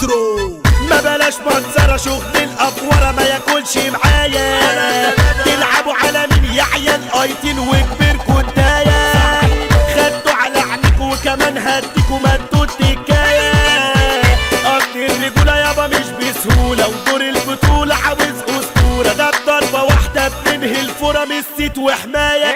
كترو ما بلاش منظرة شغل الأفورة ما ياكلش معايا تلعبوا على مين يا عيال ايتين وكبركوا الداية خدتوا على عينيكوا وكمان هديكوا ما انتوا التكاية أصل الرجولة يابا مش بسهولة ودور البطولة عاوز أسطورة ده بضربة واحدة بننهي الفورة من الست وحماية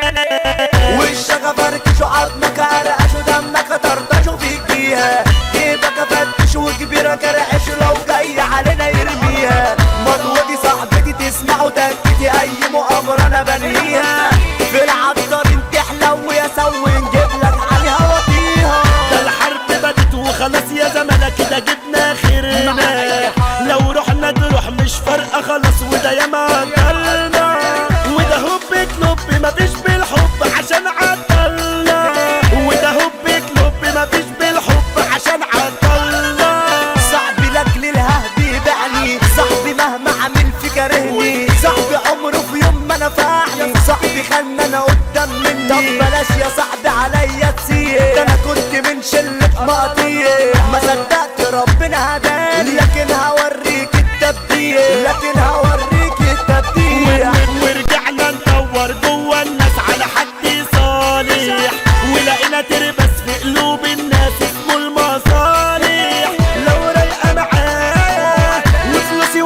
وشك فركشوا عظمك قرقشوا دمك طرطشوا فيك بيها جيبك فتش وكبيرة كرعش لو جاي علينا يرميها مضوتي صاحبتي تسمع وتأكدي أي مؤامرة أنا بنهيها في العطارين تحلو يا سوي نجيب لك عليها وطيها ده الحرب بدت وخلاص يا زمانة كده جبنا خيرنا لو رحنا نروح مش فارقة خلاص وده ياما قدرنا وده هوب كلوب مفيش بالحب عشان عطلنا وده هوب كلوب مفيش بالحب عشان عطلنا صاحبي لاجل الههد يبيعني صاحبي مهما عمل في كارهني صاحبي عمره في يوم ما نفعني صاحبي خلنا انا قدام مني طب بلاش يا صاحبي عليا تسيء ده انا كنت من شلة مقاطيع ما صدقت ربنا هداني لكن هوريك التبديل لكن هوريك التبديل و- ورجعنا ندور جوه الناس على حد صالح ولقينا تربس في قلوب الناس اسمه المصالح لو رايقه معايا وفلوسي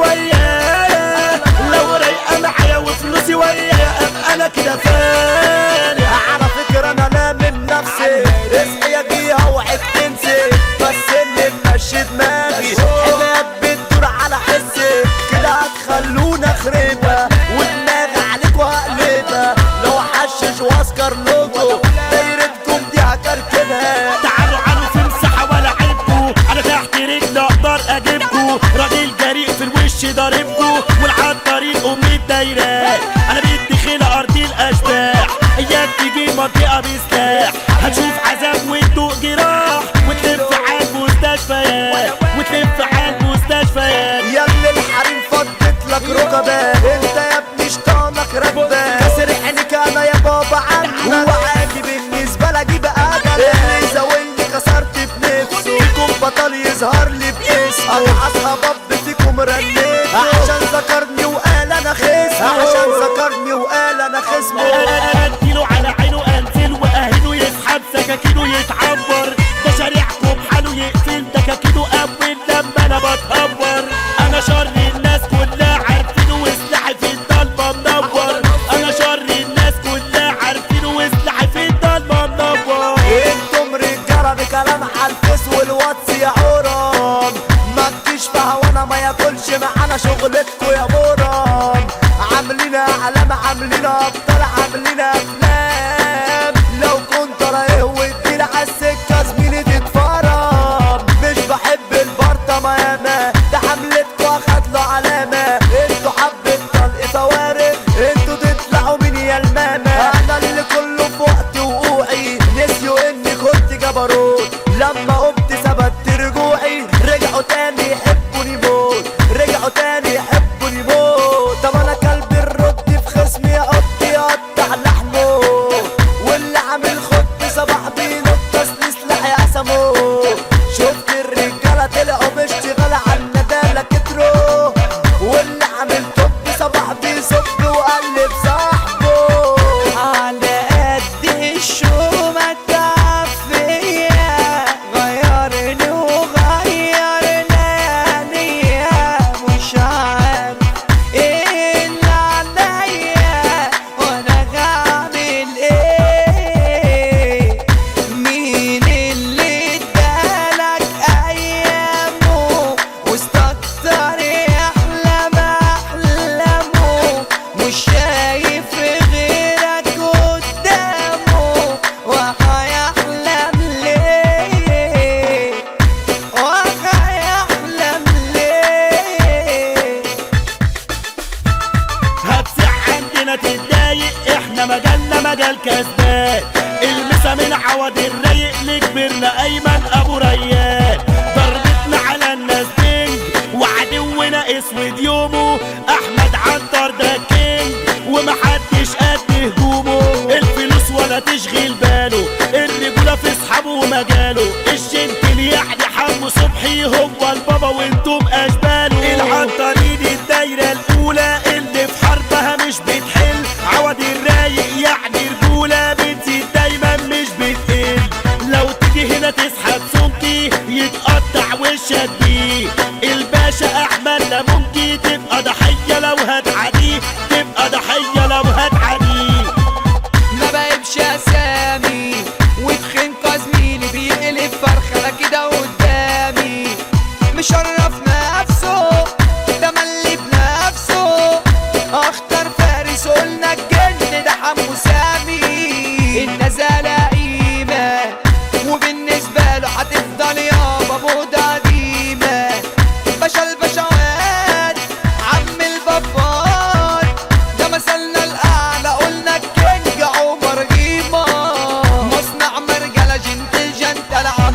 ويايا لو رايقه معايا وفلوسي ويايا ابقى انا كده فالح على فكرة انا لا من نفسي اصحي اجيها وعد تنسي بس اللي ممشي دماغي حمايات بتدور على حسي كده هتخلونا خريبة ودماغي عليكوا هقلبها لو حشش واسكر لوجو دايرتكم دي هكركبها تعالوا عنه في مساحة ولا عيبكو انا تحت رجلي اقدر اجيبكو راجل جريء في الوش ضاربكو والعطارين امي الدايرة انا بدي خيلة ارض الاشباح اياك تيجي منطقة بسلاح هتشوف عذاب وتدوق جراح وتلف على المستشفيات وتلف على المستشفيات يا اللي الحريم فضت لك ركبات انت يا ابني شطانك ركبات كسر عينك انا يا بابا عنك هو عادي بالنسبه لي اجيب اجل اللي زاولني كسرت بنفسه فيكم بطل يظهر لي باسمه انا اصحى باب فيكم رنيت عشان ذكرني وقال انا خصمه عشان ذكرني وقال انا خصمه اديله على عينه انزل واهله يسحب سكاكينه يتعبر ده شارعكم بحاله يقفل دكاكينه اول لما انا بتهور انا شر الناس كلها عارفينه وسلاحي في الضلمه منور انا شر الناس كلها عارفينه وسلاحي في الضلمه منور انتم رجاله بكلام على الفيس والواتس يا عوران ما تجيش في هوانا ما ياكلش معانا شغلتكوا يا بوران عاملين اعلام عاملين ابطال عاملين افلام لو كنت رايه وادينا على السكه زميلي تتفرم مش بحب البرطه ما ياما ده حملتكوا اخد له علامه انتوا حبة طلق فوارغ انتوا تطلعوا من يا الماما انا اللي كله في وقت وقوعي نسيوا اني كنت جبروت لما قمت ثبت رجوعي رجعوا تاني يحبوني موت رجعوا تاني يحبوني موت طب انا كلب الرد في خصمي يقط يقطع لحمه واللي عامل خد صباح بينط تسلي سلاحي قسمه شفت الرجاله طلعوا باشتغال على الندالة كتروا واللي عامل توب صباح بيصب وقلب صاحبه على قد الشو ما فيا غيرني وغير نية مش عارف ايه اللي عليا وانا هعمل ايه مين اللي ادالك ايامه واستكتر يحلم احلامه مش شايف غيرك قدامه وهيحلم ليه وهيحلم ليه هتسع عندنا تتضايق احنا مجالنا مجال كسبان المسا من عوض الرايق لكبرنا ايمن ابو ريان ضربتنا على الناس بنج وعدونا اسود يومه احمد عنتر ده كينج ومحدش قد هجومه الفلوس ولا تشغل باله الرجوله في اصحابه ومجاله ماله الجنتل يعني حمو صبحي هو البابا وانتم اشباله العنطرين الدايرة الاولى اللي في حربها مش بتحل عوض الرايق يعني رجولة بتزيد دايما مش بتقل لو تيجي هنا تسحب سمكي يتقطع وشك بيه الباشا احمد لا ممكن تبقى ضحية لو هتعديه تبقى ضحية لو هتعديه ما بقيبش اسامي وتخين زميلي بيقلب فرخه كده قدامي مشرف نفسه ده ملي بنفسه اختار فارس قلنا الجن ده حمو سامي النزالة قيمة وبالنسبة له هتفضل يابا موضة قديمة باشا البشوات عم البابات ده مثلنا الأعلى قلنا الكينج عمر قيمة مصنع مرجلة جنت جنتل عم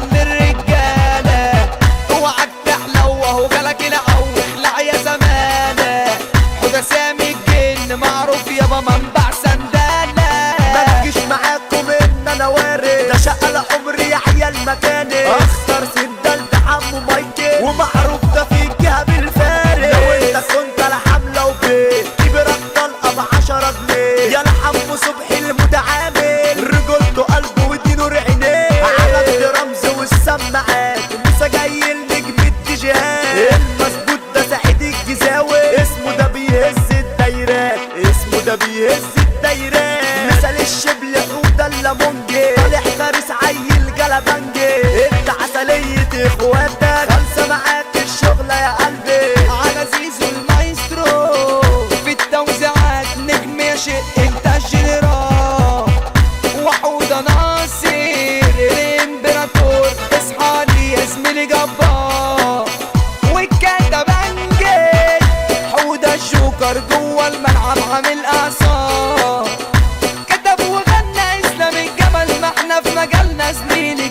الرجالة اوعك تحلى وهو جالك العو اخلع يا زمانة حدا سامي الجن معروف يابا منبع سندالة ما تجيش معاكم ان انا وارد ده شقة عمري يا عيال مكاني اخسر سندال ده حمو مايكل ومعروف ده في الجهة بالفارق لو انت كنت على حملة وبيت كبرك طلقة بعشرة جنيه يا حمو صبحي المتعامل رجولته قلبه ودينه عينيه على رمز والسماعات موسى جاي النجم الديجيهات المظبوط ده سعيد الجزاوي اسمه ده بيهز الدايرات اسمه ده بيهز الدايرات مثال الشبل حوده الليمونجي طالع فارس عيل جلبنجي انت عسلية اخواتك خلصة معاك الشغل يا قلبي على زيزو المايسترو في التوزيعات نجم يا شق انت الجنرال وحودة ناصر الامبراطور اصحى لي يا زميلي جبار والكاتب انجل حودة الجوكر جوه الملعب عامل اعصار كتب وغنى اسلام الجمل ما احنا في مجالنا زميلي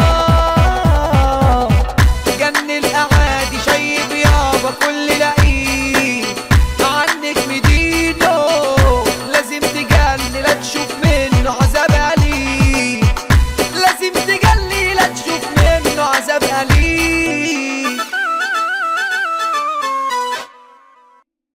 كبار جن الاعادي شايب يابا كل لعيب عنك مدينه لازم تجلي لا تشوف منه عذاب أليم لازم تجلي لا تشوف منه عذاب أليم